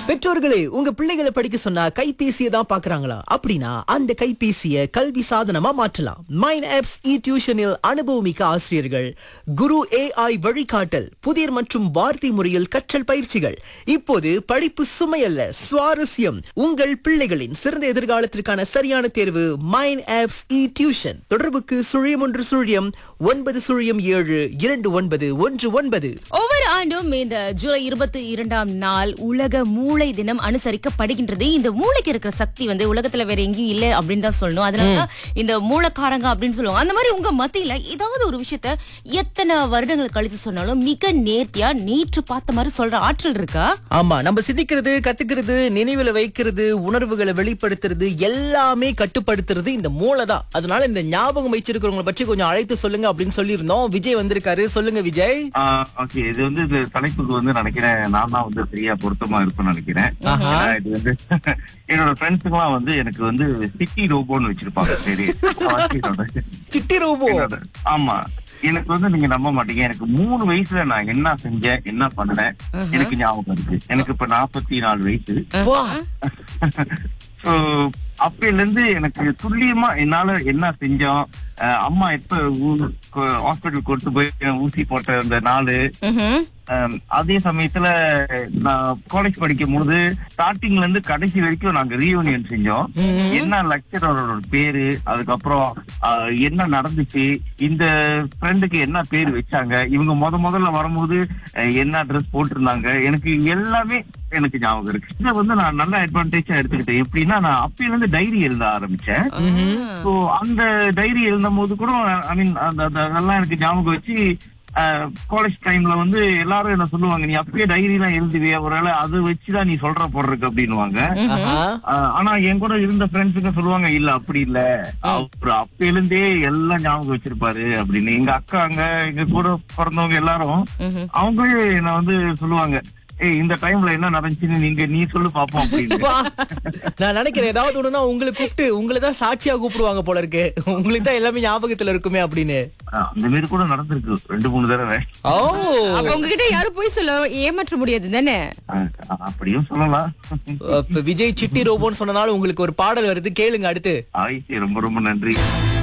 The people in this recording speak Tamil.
பெற்றோர்களே உங்க பிள்ளைகளை படிக்க சொன்னா கைபேசியை தான் பாக்குறாங்களா அப்படின்னா அந்த கைபேசியை கல்வி சாதனமா மாற்றலாம் மைன் ஆப்ஸ் இ டியூஷனில் அனுபவமிக்க ஆசிரியர்கள் குரு ஏஐ வழிகாட்டல் புதிர் மற்றும் வார்த்தை முறையில் கற்றல் பயிற்சிகள் இப்போது படிப்பு சுமையல்ல சுவாரஸ்யம் உங்கள் பிள்ளைகளின் சிறந்த எதிர்காலத்திற்கான சரியான தேர்வு மைன் ஆப்ஸ் இ டியூஷன் தொடர்புக்கு சுழியம் ஒன்று சுழியம் ஒன்பது சுழியம் ஏழு இரண்டு ஒன்பது ஒன்று ஒன்பது ஒவ்வொரு ஆண்டும் இந்த ஜூலை இருபத்தி இரண்டாம் நாள் உலக மூளை தினம் அனுசரிக்கப்படுகின்றது இந்த மூளைக்கு இருக்கிற சக்தி வந்து உலகத்துல வேற எங்கேயும் இல்ல அப்படின்னு தான் சொல்லணும் அதனால இந்த மூளைக்காரங்க அப்படின்னு சொல்லுவாங்க அந்த மாதிரி உங்க மத்தியில ஏதாவது ஒரு விஷயத்த எத்தனை வருடங்கள் கழித்து சொன்னாலும் மிக நேர்த்தியா நேற்று பார்த்த மாதிரி சொல்ற ஆற்றல் இருக்கா ஆமா நம்ம சிந்திக்கிறது கத்துக்கிறது நினைவுல வைக்கிறது உணர்வுகளை வெளிப்படுத்துறது எல்லாமே கட்டுப்படுத்துறது இந்த மூளை தான் அதனால இந்த ஞாபகம் வச்சிருக்கிறவங்களை பற்றி கொஞ்சம் அழைத்து சொல்லுங்க அப்படின்னு சொல்லியிருந்தோம் விஜய் வந்திருக்காரு சொல்லுங்க விஜய் ஓகே இது வந்து இந்த தலைப்புக்கு வந்து நினைக்கிறேன் நான் தான் வந்து சரியா பொருத்தமா இருக்கும்னு நினைக்கிறேன் ஆஹா. ஏன்னா இது வந்து என்னோட ஃப்ரெண்ட்ஸ் எல்லாம் வந்து எனக்கு வந்து சிட்டி ரோபோன்னு வச்சிருப்பாங்க சரி என்னோட- சிட்டி ரோபோ என்னோட- ஆமா எனக்கு வந்து நீங்க நம்ப மாட்டீங்க எனக்கு மூணு வயசுல நான் என்ன செஞ்சேன் என்ன பண்ணேன் எனக்கு ஞாபகம் இருக்கு எனக்கு இப்ப நாற்பத்தி நாலு வயசு வா So, அப்பையில இருந்து எனக்கு துல்லியமா என்னால என்ன செஞ்சோம் அஹ் அம்மா எப்ப ஹாஸ்பிட்டல் கொண்டு போய் ஊசி போட்ட அந்த நாளு ம்ஹும். அஹ் அதே சமயத்துல நான் காலேஜ் படிக்கும் பொழுது ஸ்டார்டிங்ல இருந்து கடைசி வரைக்கும் நாங்க ரீயூனியன் செஞ்சோம் என்ன லெக்சரோட பேரு அதுக்கப்புறம் அஹ், என்ன நடந்துச்சு இந்த ஃப்ரெண்டுக்கு என்ன பேர் வச்சாங்க இவங்க முத முதல்ல வரும்போது அஹ், என்ன ட்ரெஸ் போட்டிருந்தாங்க எனக்கு எல்லாமே எனக்கு ஞாபகம் இருக்கு இதை வந்து நான் நல்ல அட்வான்டேஜா எடுத்துக்கிட்டேன் எப்படின்னா நான் அப்பையில இருந்து டைரி எழுத ஆரம்பிச்சேன் சோ அந்த டைரி எழுதும் போது கூட ஐ மீன் அந்த அந்த அதெல்லாம் எனக்கு ஞாபகம் வச்சு காலேஜ் டைம்ல வந்து எல்லாரும் என்ன சொல்லுவாங்க நீ அப்பயே டைரி எல்லாம் எழுதுவியா ஒருவேளை அதை வச்சுதான் நீ சொல்ற போடுறதுக்கு அப்படின்னுவாங்க ஆஹா. ஆஹ் ஆனா என் கூட இருந்த ஃப்ரெண்ட்ஸுங்க சொல்லுவாங்க இல்ல அப்படி இல்ல அவரு அப்பையிலிருந்தே எல்லாம் ஞாபகம் வச்சிருப்பாரு அப்படின்னு எங்க அக்கா அங்க எங்க கூட பிறந்தவங்க எல்லாரும் ம்ஹும். அவங்களே என்ன வந்து சொல்லுவாங்க ஏய் இந்த டைம்ல என்ன நடந்துச்சுன்னு நீங்க நீ சொல்லு பாப்போம் அப்படின்னு வா. நான் நினைக்கிறேன் ஏதாவது ஒண்ணுனா உங்களை கூப்பிட்டு உங்களை தான் சாட்சியா கூப்பிடுவாங்க போல இருக்கு உங்களுக்கு தான் எல்லாமே ஞாபகத்துல இருக்குமே அப்படின்னு ஆஹ் அந்த மாதிரி கூட நடந்திருக்கு ரெண்டு மூணு தடவை ஓ அப்ப உங்ககிட்ட யாரும் போய் சொல்ல ஏமாற்ற முடியாது தானே ஆஹ் அப்படியும் சொல்லலாம் இப்ப விஜய் சிட்டி ரோபோன்னு சொன்னனால உங்களுக்கு ஒரு பாடல் வருது கேளுங்க அடுத்து ஆயிடுச்சு ரொம்ப ரொம்ப நன்றி